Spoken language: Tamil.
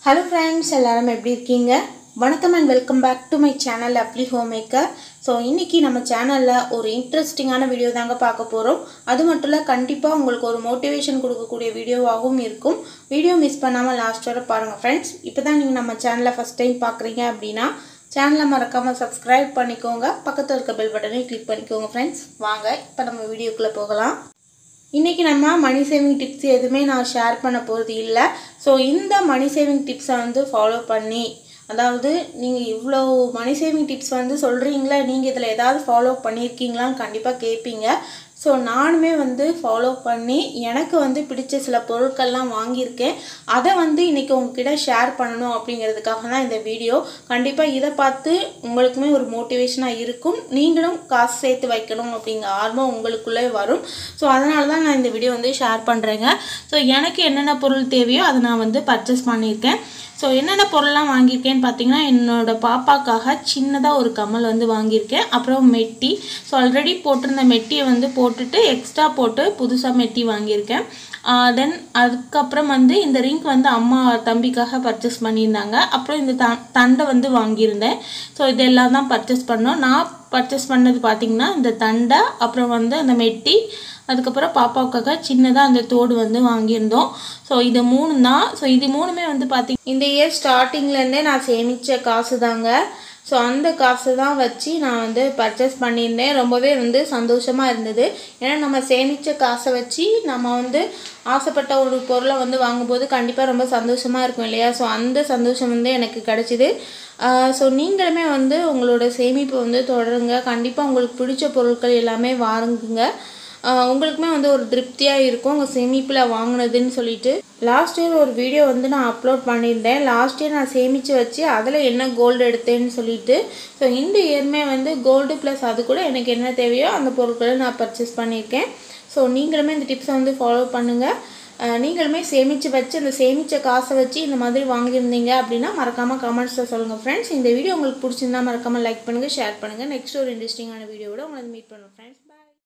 ஹலோ ஃப்ரெண்ட்ஸ் எல்லாரும் எப்படி இருக்கீங்க வணக்கம் and welcome back to my channel அப்ளி ஹோம் மேக்கர் ஸோ இன்றைக்கி நம்ம சேனலில் ஒரு இன்ட்ரெஸ்டிங்கான வீடியோ தாங்க பார்க்க போகிறோம் அது மட்டும் இல்லை கண்டிப்பாக உங்களுக்கு ஒரு மோட்டிவேஷன் கொடுக்கக்கூடிய வீடியோவாகவும் இருக்கும் வீடியோ மிஸ் பண்ணாமல் லாஸ்ட் வரை பாருங்கள் ஃப்ரெண்ட்ஸ் இப்போ தான் நீங்கள் நம்ம சேனலை ஃபஸ்ட் டைம் பார்க்குறீங்க அப்படின்னா சேனலை மறக்காமல் சப்ஸ்கிரைப் பண்ணிக்கோங்க பக்கத்தில் இருக்க பெல் பட்டனையும் கிளிக் பண்ணிக்கோங்க ஃப்ரெண்ட்ஸ் வாங்க இப்போ நம்ம வீடியோக்குள்ளே போகலாம் இன்றைக்கி நம்ம மணி சேவிங் டிப்ஸ் எதுவுமே நான் ஷேர் பண்ண போகிறது இல்லை ஸோ இந்த மணி சேவிங் டிப்ஸை வந்து ஃபாலோ பண்ணி அதாவது நீங்கள் இவ்வளோ மணி சேவிங் டிப்ஸ் வந்து சொல்கிறீங்களா நீங்கள் இதில் ஏதாவது ஃபாலோ பண்ணியிருக்கீங்களான்னு கண்டிப்பாக கேட்பீங்க ஸோ நானுமே வந்து ஃபாலோ பண்ணி எனக்கு வந்து பிடிச்ச சில பொருட்கள்லாம் வாங்கியிருக்கேன் அதை வந்து இன்றைக்கி உங்ககிட்ட ஷேர் பண்ணணும் அப்படிங்கிறதுக்காக தான் இந்த வீடியோ கண்டிப்பாக இதை பார்த்து உங்களுக்குமே ஒரு மோட்டிவேஷனாக இருக்கும் நீங்களும் காசு சேர்த்து வைக்கணும் அப்படிங்கிற ஆர்வம் உங்களுக்குள்ளே வரும் ஸோ அதனால தான் நான் இந்த வீடியோ வந்து ஷேர் பண்ணுறேங்க ஸோ எனக்கு என்னென்ன பொருள் தேவையோ அதை நான் வந்து பர்ச்சேஸ் பண்ணியிருக்கேன் ஸோ என்னென்ன பொருள்லாம் வாங்கியிருக்கேன்னு பார்த்தீங்கன்னா என்னோடய பாப்பாக்காக சின்னதாக ஒரு கம்மல் வந்து வாங்கியிருக்கேன் அப்புறம் மெட்டி ஸோ ஆல்ரெடி போட்டிருந்த மெட்டியை வந்து போட்டுட்டு எக்ஸ்ட்ரா போட்டு புதுசாக மெட்டி வாங்கியிருக்கேன் தென் அதுக்கப்புறம் வந்து இந்த ரிங்க் வந்து அம்மா தம்பிக்காக பர்ச்சேஸ் பண்ணியிருந்தாங்க அப்புறம் இந்த த தண்டை வந்து வாங்கியிருந்தேன் ஸோ இதெல்லாம் தான் பர்ச்சேஸ் பண்ணோம் நான் பர்ச்சேஸ் பண்ணது பார்த்திங்கன்னா இந்த தண்டை அப்புறம் வந்து அந்த மெட்டி அதுக்கப்புறம் பாப்பாவுக்காக சின்னதாக அந்த தோடு வந்து வாங்கியிருந்தோம் ஸோ இது மூணு தான் ஸோ இது மூணுமே வந்து பார்த்திங்க இந்த இயர் ஸ்டார்டிங்லேருந்தே நான் சேமித்த காசு தாங்க ஸோ அந்த காசு தான் வச்சு நான் வந்து பர்ச்சேஸ் பண்ணியிருந்தேன் ரொம்பவே வந்து சந்தோஷமாக இருந்தது ஏன்னா நம்ம சேமித்த காசை வச்சு நம்ம வந்து ஆசைப்பட்ட ஒரு பொருளை வந்து வாங்கும்போது கண்டிப்பாக ரொம்ப சந்தோஷமாக இருக்கும் இல்லையா ஸோ அந்த சந்தோஷம் வந்து எனக்கு கிடச்சிது ஸோ நீங்களுமே வந்து உங்களோட சேமிப்பை வந்து தொடருங்க கண்டிப்பாக உங்களுக்கு பிடிச்ச பொருட்கள் எல்லாமே வாங்குங்க உங்களுக்குமே வந்து ஒரு திருப்தியாக இருக்கும் உங்கள் சேமிப்பில் வாங்கினதுன்னு சொல்லிட்டு லாஸ்ட் இயர் ஒரு வீடியோ வந்து நான் அப்லோட் பண்ணியிருந்தேன் லாஸ்ட் இயர் நான் சேமித்து வச்சு அதில் என்ன கோல்டு எடுத்தேன்னு சொல்லிட்டு ஸோ இந்த இயருமே வந்து கோல்டு ப்ளஸ் அது கூட எனக்கு என்ன தேவையோ அந்த பொருட்களை நான் பர்ச்சேஸ் பண்ணியிருக்கேன் ஸோ நீங்களுமே இந்த டிப்ஸை வந்து ஃபாலோ பண்ணுங்கள் நீங்களுமே சேமித்து வச்சு அந்த சேமித்த காசை வச்சு இந்த மாதிரி வாங்கியிருந்தீங்க அப்படின்னா மறக்காமல் கமெண்ட்ஸில் சொல்லுங்கள் ஃப்ரெண்ட்ஸ் இந்த வீடியோ உங்களுக்கு பிடிச்சிருந்தா மறக்காமல் லைக் பண்ணுங்கள் ஷேர் பண்ணுங்கள் நெக்ஸ்ட் ஒரு இன்ட்ரெஸ்டிங்கான வீடியோவோட உங்களை மீட் பண்ணுவோம் ஃப்ரெண்ட்ஸ்